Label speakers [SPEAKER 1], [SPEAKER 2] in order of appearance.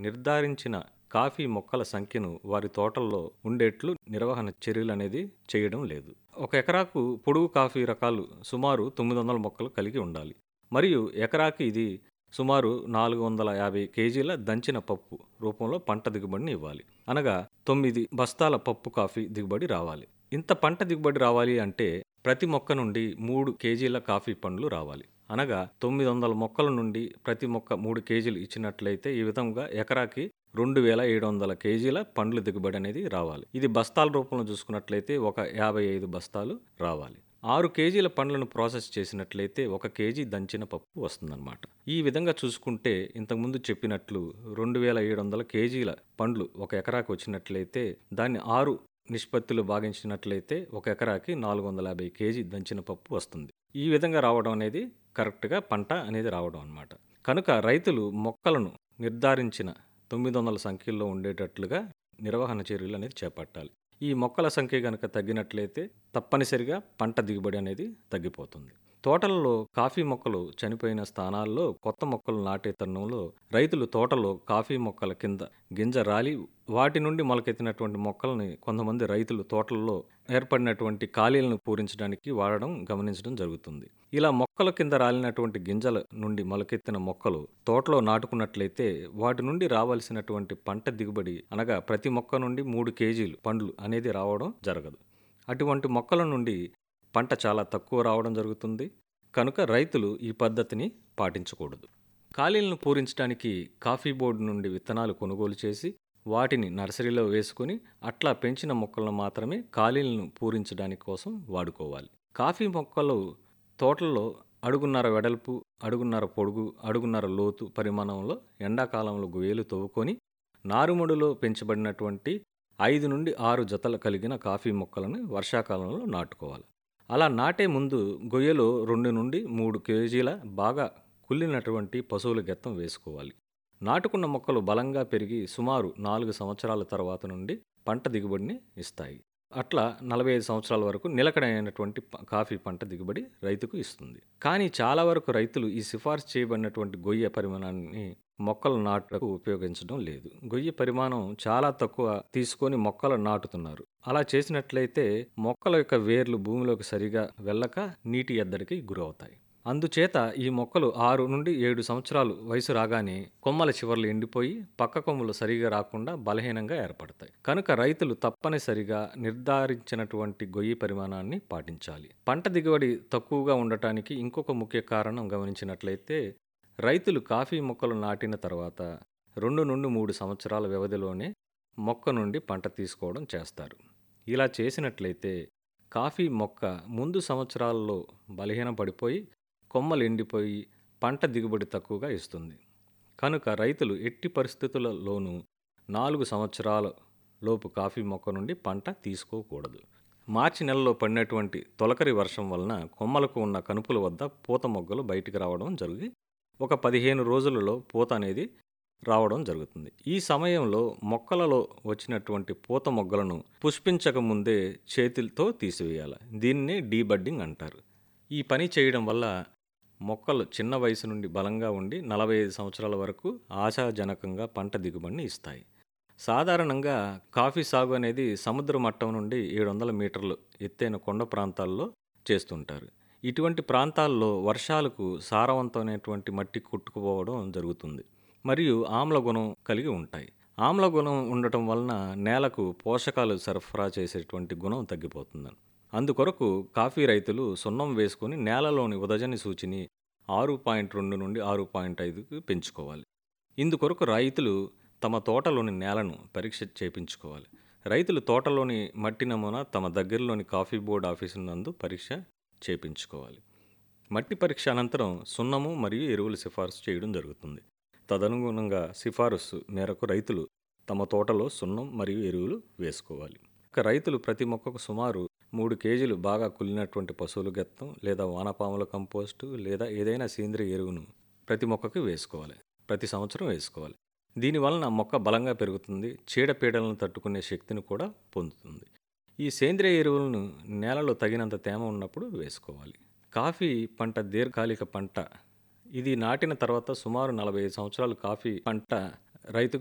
[SPEAKER 1] నిర్ధారించిన coffee మొక్కల సంఖ్యను వారి తోటల్లో ఉండేట్లు నిర్వహణ చర్యలు అనేది చేయడం లేదు ఒక ఎకరాకు పొడుగు కాఫీ రకాలు సుమారు తొమ్మిది వందల మొక్కలు కలిగి ఉండాలి మరియు ఎకరాకి ఇది సుమారు నాలుగు వందల యాభై కేజీల దంచిన పప్పు రూపంలో పంట దిగుబడిని ఇవ్వాలి అనగా తొమ్మిది బస్తాల పప్పు కాఫీ దిగుబడి రావాలి ఇంత పంట దిగుబడి రావాలి అంటే ప్రతి మొక్క నుండి మూడు కేజీల కాఫీ పండ్లు రావాలి అనగా తొమ్మిది వందల మొక్కల నుండి ప్రతి మొక్క మూడు కేజీలు ఇచ్చినట్లయితే ఈ విధంగా ఎకరాకి రెండు వేల ఏడు వందల కేజీల పండ్లు దిగుబడి అనేది రావాలి ఇది బస్తాల రూపంలో చూసుకున్నట్లయితే ఒక యాభై ఐదు బస్తాలు రావాలి ఆరు కేజీల పండ్లను ప్రాసెస్ చేసినట్లయితే ఒక కేజీ దంచిన పప్పు వస్తుందన్నమాట ఈ విధంగా చూసుకుంటే ఇంతకుముందు చెప్పినట్లు రెండు వేల ఏడు వందల కేజీల పండ్లు ఒక ఎకరాకు వచ్చినట్లయితే దాన్ని ఆరు నిష్పత్తులు భాగించినట్లయితే ఒక ఎకరాకి నాలుగు వందల యాభై కేజీ దంచిన పప్పు వస్తుంది ఈ విధంగా రావడం అనేది కరెక్ట్గా పంట అనేది రావడం అన్నమాట కనుక రైతులు మొక్కలను నిర్ధారించిన తొమ్మిది వందల సంఖ్యలో ఉండేటట్లుగా నిర్వహణ చర్యలు అనేది చేపట్టాలి ఈ మొక్కల సంఖ్య కనుక తగ్గినట్లయితే తప్పనిసరిగా పంట దిగుబడి అనేది తగ్గిపోతుంది తోటలలో కాఫీ మొక్కలు చనిపోయిన స్థానాల్లో కొత్త మొక్కలు నాటే తరుణంలో రైతులు తోటలో కాఫీ మొక్కల కింద గింజ రాలి వాటి నుండి మొలకెత్తినటువంటి మొక్కల్ని కొంతమంది రైతులు తోటల్లో ఏర్పడినటువంటి ఖాళీలను పూరించడానికి వాడడం గమనించడం జరుగుతుంది ఇలా మొక్కల కింద రాలినటువంటి గింజల నుండి మొలకెత్తిన మొక్కలు తోటలో నాటుకున్నట్లయితే వాటి నుండి రావాల్సినటువంటి పంట దిగుబడి అనగా ప్రతి మొక్క నుండి మూడు కేజీలు పండ్లు అనేది రావడం జరగదు అటువంటి మొక్కల నుండి పంట చాలా తక్కువ రావడం జరుగుతుంది కనుక రైతులు ఈ పద్ధతిని పాటించకూడదు ఖాళీలను పూరించడానికి కాఫీ బోర్డు నుండి విత్తనాలు కొనుగోలు చేసి వాటిని నర్సరీలో వేసుకుని అట్లా పెంచిన మొక్కలను మాత్రమే ఖాళీలను పూరించడానికి కోసం వాడుకోవాలి కాఫీ మొక్కలు తోటల్లో అడుగున్నర వెడల్పు అడుగున్నర పొడుగు అడుగున్నర లోతు పరిమాణంలో ఎండాకాలంలో గుయ్యలు తవ్వుకొని నారుమడిలో పెంచబడినటువంటి ఐదు నుండి ఆరు జతలు కలిగిన కాఫీ మొక్కలను వర్షాకాలంలో నాటుకోవాలి అలా నాటే ముందు గొయ్యలో రెండు నుండి మూడు కేజీల బాగా కుళ్ళినటువంటి పశువుల గెత్తం వేసుకోవాలి నాటుకున్న మొక్కలు బలంగా పెరిగి సుమారు నాలుగు సంవత్సరాల తర్వాత నుండి పంట దిగుబడిని ఇస్తాయి అట్లా నలభై ఐదు సంవత్సరాల వరకు నిలకడైనటువంటి ప- కాఫీ పంట దిగుబడి రైతుకు ఇస్తుంది కానీ చాలా వరకు రైతులు ఈ సిఫార్సు చేయబడినటువంటి గొయ్య పరిమాణాన్ని మొక్కల నాటుకు ఉపయోగించడం లేదు గొయ్యి పరిమాణం చాలా తక్కువ తీసుకొని మొక్కలు నాటుతున్నారు అలా చేసినట్లయితే మొక్కల యొక్క వేర్లు భూమిలోకి సరిగా వెళ్ళక నీటి ఎద్దడికి గురవుతాయి అందుచేత ఈ మొక్కలు ఆరు నుండి ఏడు సంవత్సరాలు వయసు రాగానే కొమ్మల చివర్లు ఎండిపోయి పక్క కొమ్మలు సరిగా రాకుండా బలహీనంగా ఏర్పడతాయి కనుక రైతులు తప్పనిసరిగా నిర్ధారించినటువంటి గొయ్యి పరిమాణాన్ని పాటించాలి పంట దిగుబడి తక్కువగా ఉండటానికి ఇంకొక ముఖ్య కారణం గమనించినట్లయితే రైతులు కాఫీ మొక్కలు నాటిన తర్వాత రెండు నుండి మూడు సంవత్సరాల వ్యవధిలోనే మొక్క నుండి పంట తీసుకోవడం చేస్తారు ఇలా చేసినట్లయితే కాఫీ మొక్క ముందు సంవత్సరాల్లో బలహీన పడిపోయి కొమ్మలు ఎండిపోయి పంట దిగుబడి తక్కువగా ఇస్తుంది కనుక రైతులు ఎట్టి పరిస్థితులలోనూ నాలుగు సంవత్సరాల లోపు కాఫీ మొక్క నుండి పంట తీసుకోకూడదు మార్చి నెలలో పడినటువంటి తొలకరి వర్షం వలన కొమ్మలకు ఉన్న కనుపుల వద్ద పూత మొగ్గలు బయటికి రావడం జరిగి ఒక పదిహేను రోజులలో పూత అనేది రావడం జరుగుతుంది ఈ సమయంలో మొక్కలలో వచ్చినటువంటి పూత మొగ్గలను పుష్పించక ముందే చేతులతో తీసివేయాలి దీన్నే డీబడ్డింగ్ అంటారు ఈ పని చేయడం వల్ల మొక్కలు చిన్న వయసు నుండి బలంగా ఉండి నలభై ఐదు సంవత్సరాల వరకు ఆశాజనకంగా పంట దిగుబడిని ఇస్తాయి సాధారణంగా కాఫీ సాగు అనేది సముద్ర మట్టం నుండి ఏడు వందల మీటర్లు ఎత్తైన కొండ ప్రాంతాల్లో చేస్తుంటారు ఇటువంటి ప్రాంతాల్లో వర్షాలకు సారవంతమైనటువంటి మట్టి కొట్టుకుపోవడం జరుగుతుంది మరియు ఆమ్ల గుణం కలిగి ఉంటాయి ఆమ్ల గుణం ఉండటం వలన నేలకు పోషకాలు సరఫరా చేసేటువంటి గుణం తగ్గిపోతుంది అందుకొరకు కాఫీ రైతులు సున్నం వేసుకొని నేలలోని ఉదజని సూచిని ఆరు పాయింట్ రెండు నుండి ఆరు పాయింట్ ఐదుకు పెంచుకోవాలి ఇందుకొరకు రైతులు తమ తోటలోని నేలను పరీక్ష చేయించుకోవాలి రైతులు తోటలోని మట్టి నమూనా తమ దగ్గరలోని కాఫీ బోర్డు ఆఫీసు నందు పరీక్ష చేయించుకోవాలి మట్టి పరీక్ష అనంతరం సున్నము మరియు ఎరువులు సిఫారసు చేయడం జరుగుతుంది తదనుగుణంగా సిఫారసు మేరకు రైతులు తమ తోటలో సున్నం మరియు ఎరువులు వేసుకోవాలి ఇక రైతులు ప్రతి మొక్కకు సుమారు మూడు కేజీలు బాగా కుళ్ళినటువంటి పశువుల గెత్తం లేదా వానపాముల కంపోస్టు లేదా ఏదైనా సేంద్రియ ఎరువును ప్రతి మొక్కకి వేసుకోవాలి ప్రతి సంవత్సరం వేసుకోవాలి దీనివలన మొక్క బలంగా పెరుగుతుంది చీడపీడలను తట్టుకునే శక్తిని కూడా పొందుతుంది ఈ సేంద్రియ ఎరువులను నేలలో తగినంత తేమ ఉన్నప్పుడు వేసుకోవాలి కాఫీ పంట దీర్ఘకాలిక పంట ఇది నాటిన తర్వాత సుమారు నలభై ఐదు సంవత్సరాలు కాఫీ పంట రైతుకు